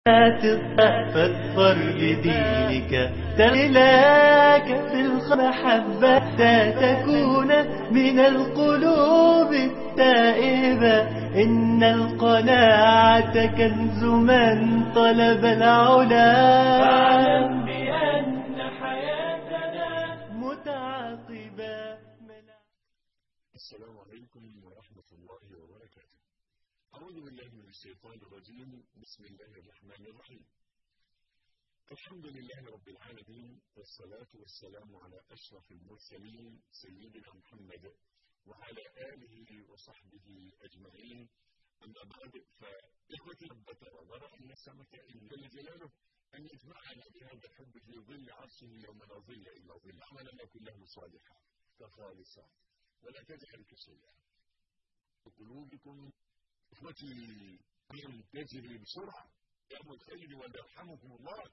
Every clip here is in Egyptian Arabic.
فاظفر بدينك تغلاك في المحبة تكون من القلوب التائبة إن القناعة كنز من طلب العلا فاعلم بأن حياتنا متعاقبة السلام عليكم ورحمة الله وبركاته أعوذ بالله من الشيطان الرجيم بسم الله الرحمن الرحيم الحمد لله رب العالمين والصلاة والسلام على أشرف المرسلين سيدنا محمد وعلى آله وصحبه أجمعين أما بعد فإخوتي ربة وبرع السمك إن جل جلاله أن يجمعنا بهذا الحب في ظل عرشه يوم لا ظل إلا ظل عملنا كله صالحا كخالصا ولا تجعل كشيئا وقلوبكم اخوتي من تجري بسرعه يوم الخير ويرحمكم الله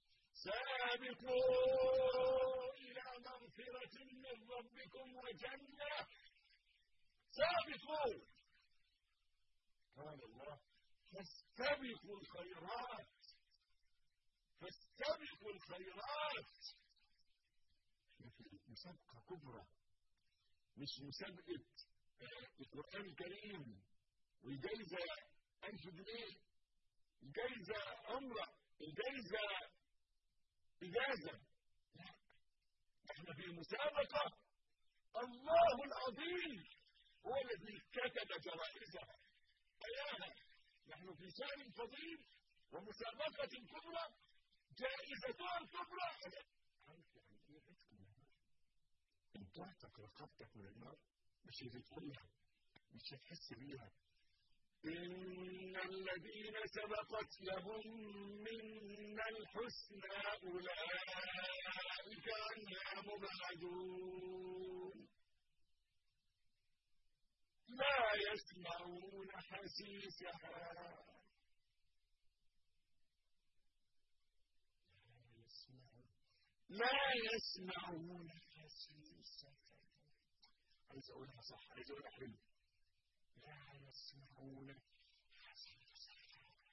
سابقوا الى مغفره من ربكم وجنه سابقوا قال الله فاستبقوا الخيرات فاستبقوا الخيرات مسابقه كبرى مش مسابقة القرآن الكريم والجايزة ألف جنيه الجايزة عمرة الجايزة إجازة لا احنا في مسابقة الله العظيم هو الذي كتب جوائزها أياها نحن في شان فضيل ومسابقة كبرى جائزتها الكبرى عارف يعني ايه عتق ان تعتق رقبتك من النار مش هتدخلها مش هتحس بيها إن الذين سبقت لهم منا الحسنى أولئك عنها مبعدون لا يسمعون حسيسها لا يسمعون حسيسها عايز اقولها صح عايز اقولها حلو لا يسمعون حسيسها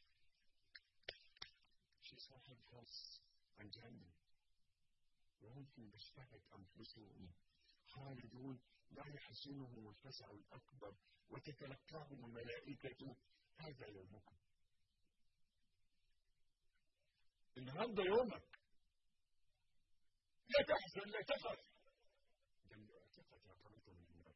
في صاحب خاص عن جهنم وهم في مشتهت انفسهم خالدون لا يحزنهم الفزع الاكبر وتتلقاهم الملائكه هذا يومكم النهارده يومك لا تحزن لا تخف جنب اعتقد رقبته من النار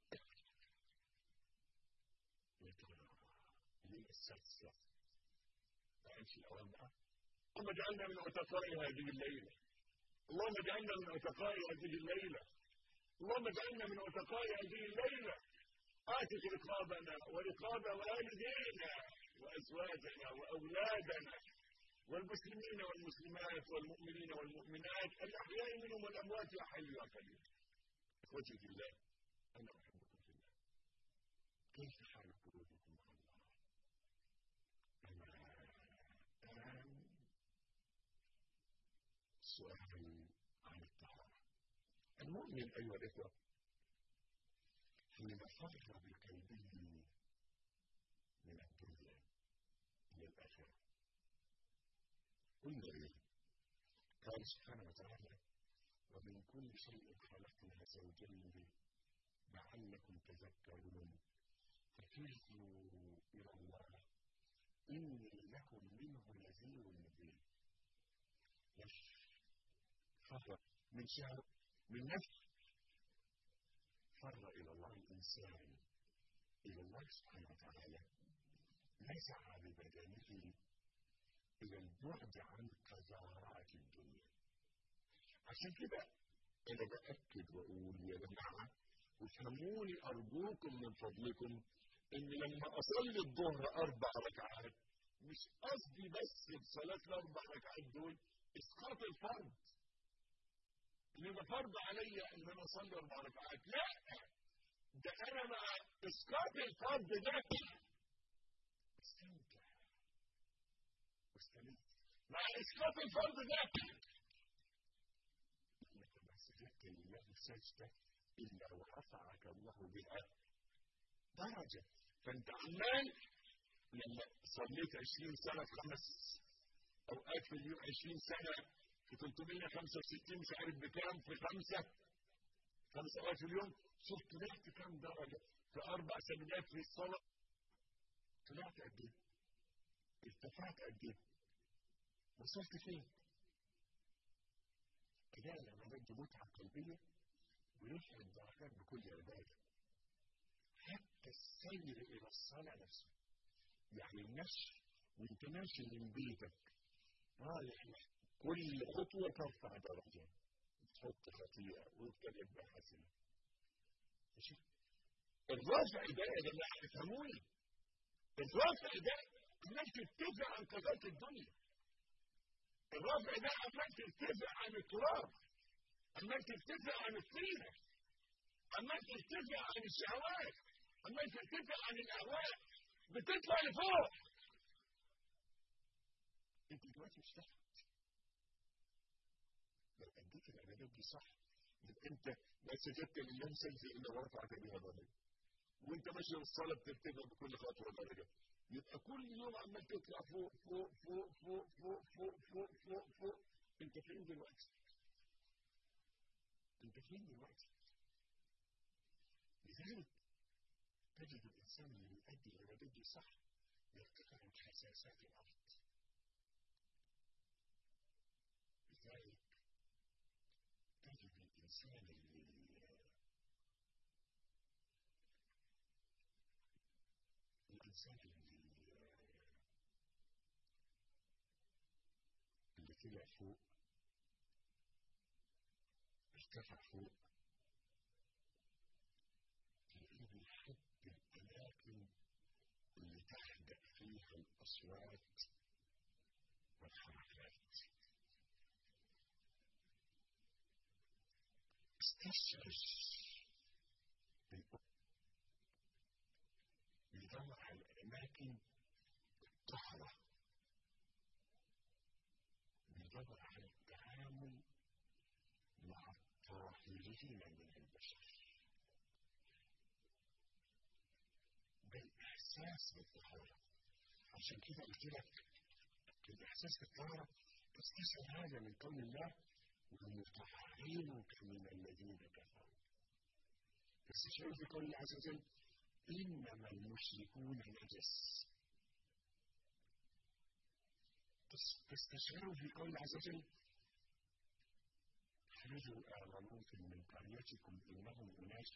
يا ترى ليه السلسلة أمشي الأوان بقى اللهم اجعلنا من عتقاء هذه الليلة اللهم اجعلنا من عتقاء هذه الليلة اللهم اجعلنا من عتقاء هذه الليلة آتك رقابنا ورقاب والدينا وأزواجنا وأولادنا والمسلمين والمسلمات والمؤمنين والمؤمنات الأحياء منهم والأموات يا حي يا قيوم إخوتي في الله أنا أحبكم في الله كيف حال قلوبكم مع الله؟ الآن سؤال عن الطهارة المؤمن أيها الإخوة حين فر بقلبه من الدنيا إلى الآخرة قلنا إيه؟ قال سبحانه وتعالى ومن كل شيء خلقنا زوجين لعلكم تذكرون ففروا إلى الله إني لكم منه نذير مبين يش فر من شهر من نفس فر إلى الله الإنسان إلى الله سبحانه وتعالى نزع ببدنه إلى البعد عن قذارات الدنيا عشان كده أنا بأكد وأقول يا جماعة وافهموني أرجوكم من فضلكم إن لما أصلي الظهر أربع ركعات مش قصدي بس بصلاة الأربع ركعات دول إسقاط الفرض إن ده فرض عليا إن أنا أصلي أربع ركعات لا ده أنا مع إسقاط الفرض ده استمتع واستمتع مع إسقاط الفرض ده إنك ما سجدت لله سجدة إلا ورفعك الله بها درجة فأنت عمال لما صليت 20 سنة في خمس اوقات في اليوم 20 سنه في 365 مش عارف بكام في خمسه خمس اوقات في اليوم شوف طلعت كام درجه في اربع سجدات في الصلاه طلعت قد ايه؟ ارتفعت قد ايه؟ وصلت فين؟ كده العبادات دي متعه قلبيه ويرفع الدرجات بكل عباده حتى السير الى الصلاه نفسه يعني المشي وانت ماشي من بيتك رايح كل خطوه ترفع درجه تحط خطيئه وتكتب حسنه ماشي الرفع ده يا جماعه افهموني الرفع ده انك ترتفع عن قضايا الدنيا الرفع ده انك ترتفع عن التراب انك ترتفع عن الطينه انك ترتفع عن الشهوات انك ترتفع عن الاهواء بتطلع لفوق انت دلوقتي مش تحت لو اديت العبادات دي صح يبقى انت ما سجدت لله سجده الا ورفعت بها درجه وانت ماشي الصلاه بترتفع بكل خطوه درجه يبقى كل يوم عمال تطلع فوق فوق فوق فوق فوق فوق فوق فوق فوق انت فين دلوقتي؟ انت فين دلوقتي؟ لذلك تجد الانسان اللي بيؤدي العبادات دي صح يرتفع عن حساسات الارض لذلك تجد الانسان اللي الانسان اللي اللي طلع فوق ارتفع فوق تلاقيه بيحب الاماكن اللي تهدأ فيها الاصوات والحركات استشعر بيدور على الأماكن الطهرة بيدور على التعامل مع الطاهرين من البشر ده الإحساس بالطهارة عشان كده قلت لك الإحساس بالطهارة تستشعر هذا من قول الله ويطهرك من الذين كفروا تستشعر في قول الله عز وجل إنما المشركون نجس تستشعروا في قول الله عز وجل اخرجوا آل لوط من قريتكم إنهم أناس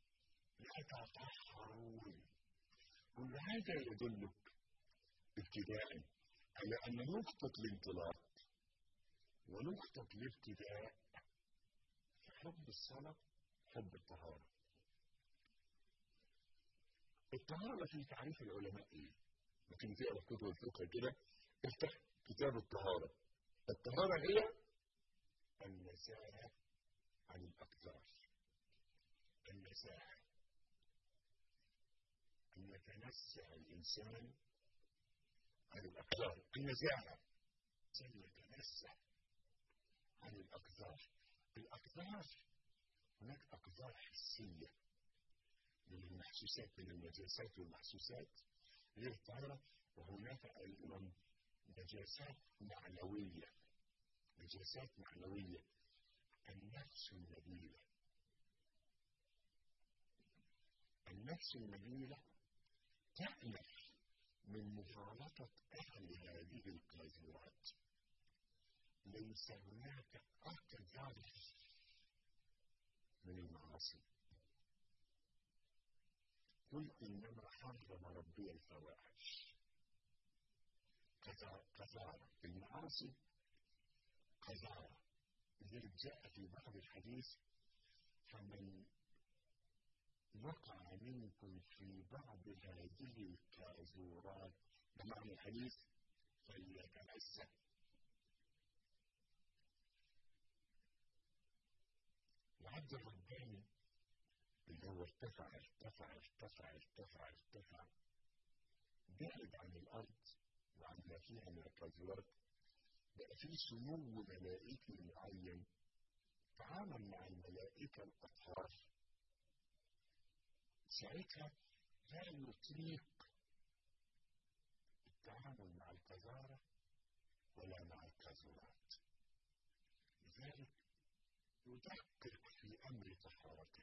يتطهرون كل هذا يدلك ابتداء على أن نقطة الانطلاق ونقطة الابتداء في حب الصلاة حب الطهارة الطهارة في تعريف العلماء ايه؟ ممكن تقرا كتب الفقه كده افتح كتاب الطهارة الطهارة هي النزاهة عن الأقدار النزاهة أن يتنزه الإنسان عن الأقدار النزاهة أن يتنزه عن الأقدار الأقدار هناك أقدار حسية من المحسوسات من النجاسات والمحسوسات غير الطاهرة وهناك أيضا نجاسات معنوية نجاسات معنوية النفس النبيلة النفس النبيلة تألف من مخالطة أهل هذه القاذورات ليس هناك أقدر من المعاصي قل إنما حرم ربي الفواحش قذارة المعاصي قذارة لذلك جاء في بعض الحديث فمن وقع منكم في بعض هذه الكاذورات بمعنى الحديث فليتنزه العبد الرباني اللي هو ارتفع ارتفع ارتفع ارتفع ارتفع بعد عن الارض وعن ما فيها من الكاذورات بقى في سمو ملائكي معين تعامل مع الملائكه الاطهار ساعتها لا يطيق التعامل مع القذاره ولا مع ذلك يدقق في أمر طهارته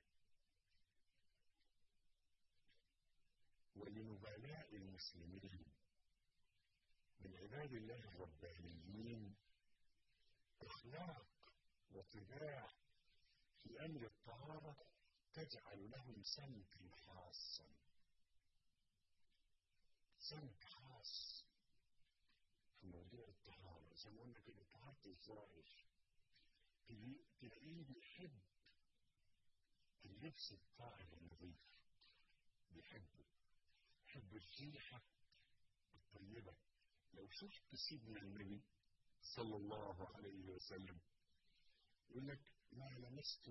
ولنبلاء المسلمين من عباد الله الربانيين أخلاق وطباع في أمر الطهارة تجعل لهم سمتا خاصا سمت خاص في موضوع الطهارة زي ما قلنا كده طهارة الظاهر تلاقيه بيحب اللبس الطاهر النظيف بيحبه يحب الريحة الطيبة لو شفت سيدنا النبي صلى الله عليه وسلم يقول لك ما لمست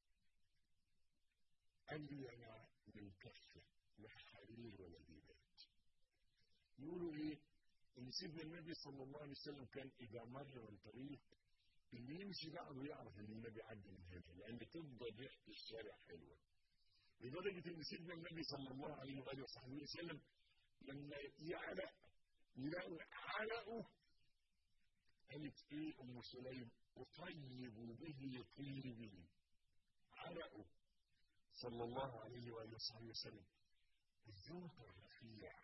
ألين من كفة لا حرير ولا ديبات يقولوا ايه ان سيدنا النبي صلى الله عليه وسلم كان اذا مر من طريق اللي يمشي بعده يعرف ان النبي عدى من هنا لان تفضل ريحه الشارع حلوه لدرجه ان سيدنا النبي صلى الله عليه واله وصحبه وسلم لما يعلق يلاقوا علقه قالت ايه ام سليم اطيب به طيبي علقه صلى الله عليه واله وصحبه وسلم الذوق الرفيع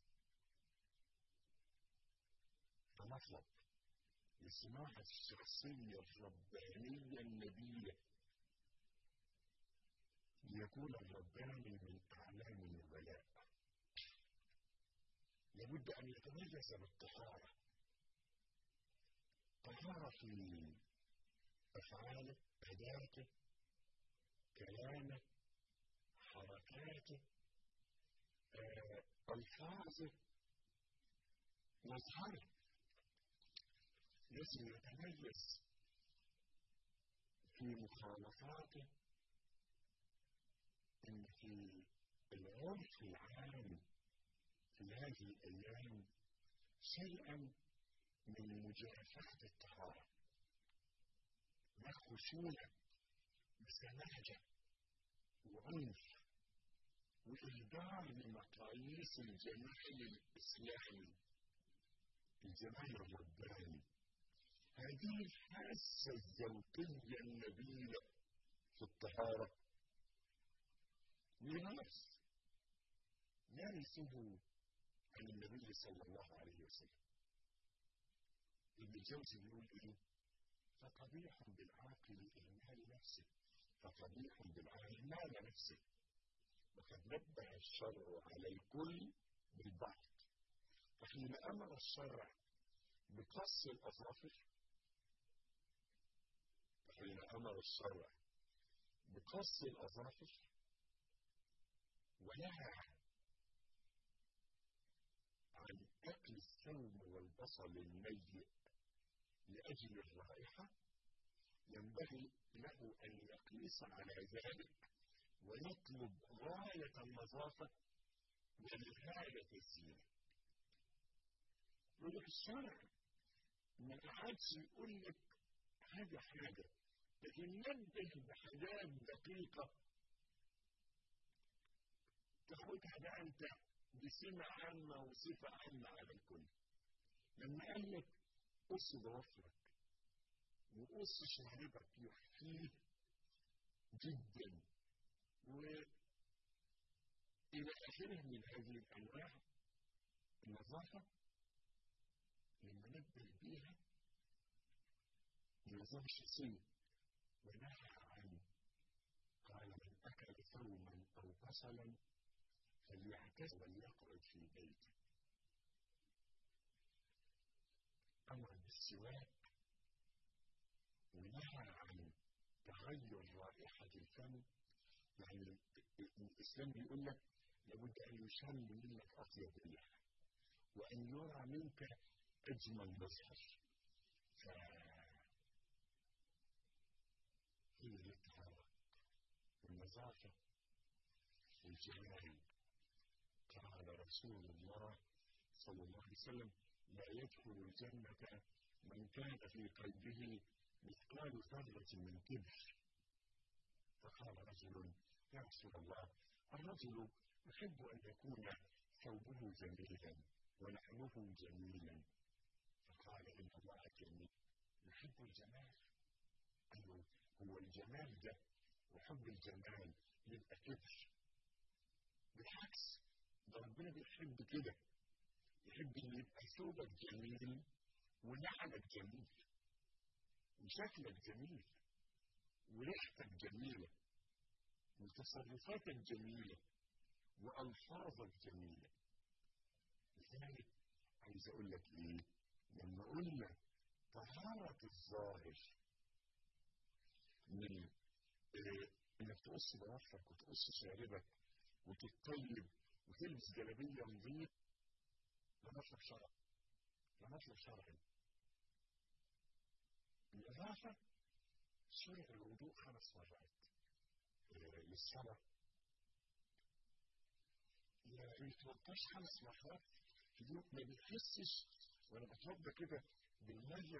ده مطلب لصناعة الشخصية الربانية النبية ليكون الرباني من أعلام النبلاء لابد أن يتميز بالطهارة طهارة في أفعاله أداته كلامه حركاته آه، ألفاظه مظهره لازم يتميز في مخالفاته ان في العرف العام في هذه الايام شيئا من مجافحه الطهاره وخشونه بسذاجه وعنف واهدار لمقاييس الجمال الاسلامي الجمال الرباني هذه الحاسة الذوقية النبيلة في الطهارة ميراث يرثه عن النبي صلى الله عليه وسلم ابن الجوزي بيقول ايه فقبيح بالعاقل إهمال نفسه فقبيح بالعاقل مال نفسه وقد نبه الشرع على الكل بالبعض فحين أمر الشرع بقص الأظافر حين أمر الشرع بقص الأظافر ونهى عن أكل الثوم والبصل النيء لأجل الرائحة ينبغي له أن يقيس على ذلك ويطلب غاية النظافة ونهاية الزينة يقول لك الشرع ما قعدش يقول لك حاجة حاجة لكن نبه بحاجات دقيقة تاخدها بقى انت بسمة عامة وصفة عامة على الكل لما قال لك قص ضوافرك وقص شهرتك يحفيه جدا وإلى آخره من هذه الأنواع النظافة لما نبه بيها النظام الشخصي ونهى عن قال من أكل ثوما أو بصلا فليعتزل وليقعد في بيته أمر بالسواك ونهى عن تغير رائحة الفم يعني الإسلام بيقول لك لابد أن يشم منك أطيب ريح وأن يرى منك أجمل مظهر ف هي الطهارة والنظافة والجمال قال رسول الله صلى الله عليه وسلم لا يدخل الجنة من كان في قلبه مثقال ذرة من كبر فقال رجل يا رسول الله الرجل يحب أن يكون ثوبه جميلا ونحله جميلا فقال إن الله جميل يحب الجمال أيوه هو الجمال ده وحب الجمال يبقى كبر بالعكس ده ربنا بيحب كده يحب ان يبقى ثوبك جميل ونعلك جميل وشكلك جميل وريحتك جميلة وتصرفاتك جميلة وألفاظك جميلة لذلك عايز أقول لك إيه لما قلنا طهارة الظاهر من إيه إنك تقص ضوافرك وتقص شاربك وتتطيب وتلبس جلابية نظيف ده مطلب شرعي ده مطلب شرعي الإضافة شرع الوضوء خمس مرات إيه للصلاة ما يتوضاش خمس مرات اليوم ما بيحسش وانا بتوضى كده بالميه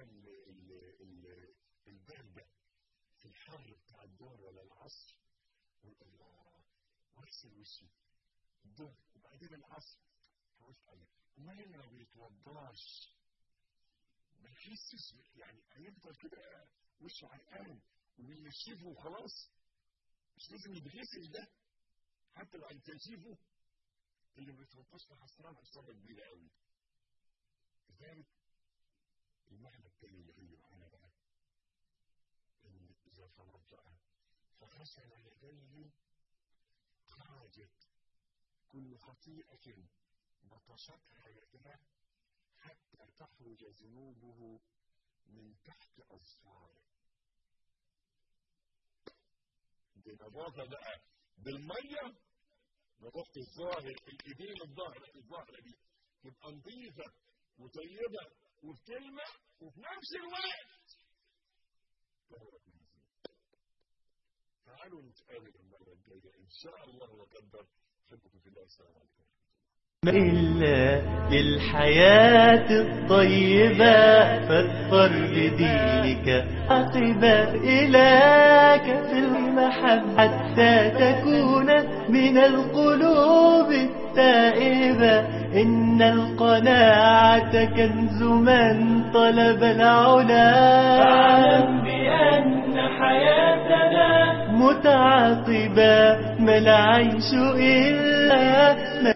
البارده في الحر بتاع الظهر ولا العصر الله واغسل وشي الظهر وبعدين العصر فقلت عليه امال ما بيتوضاش ما يحسش يعني هيفضل كده وشه عرقان وبينشفه وخلاص مش لازم يتغسل ده حتى لو هيتنشفه اللي ما بيتوضاش في حصران حصانه كبيره قوي لذلك المعنى التاني اللي هي معانا بقى ان اذا توضا فغسل يديه خرجت كل خطيئه بطشتها يداه حتى تخرج ذنوبه من تحت اظفاره دي نظافه بقى بالميه نظافه الظاهر الايدين الظاهره الظاهره دي تبقى نظيفه وطيبه وبكلمه وفي نفس الوقت تعالوا نتقابل المره الجايه ان شاء الله وقدر احبكم في الله السلام عليكم إلا للحياة الطيبة فاظفر بدينك عقبة إلاك في المحبة حتى تكون من القلوب التائبة إن القناعة كنز من طلب العلا فاعلم بأن حياتنا متعاقبة ما العيش إلا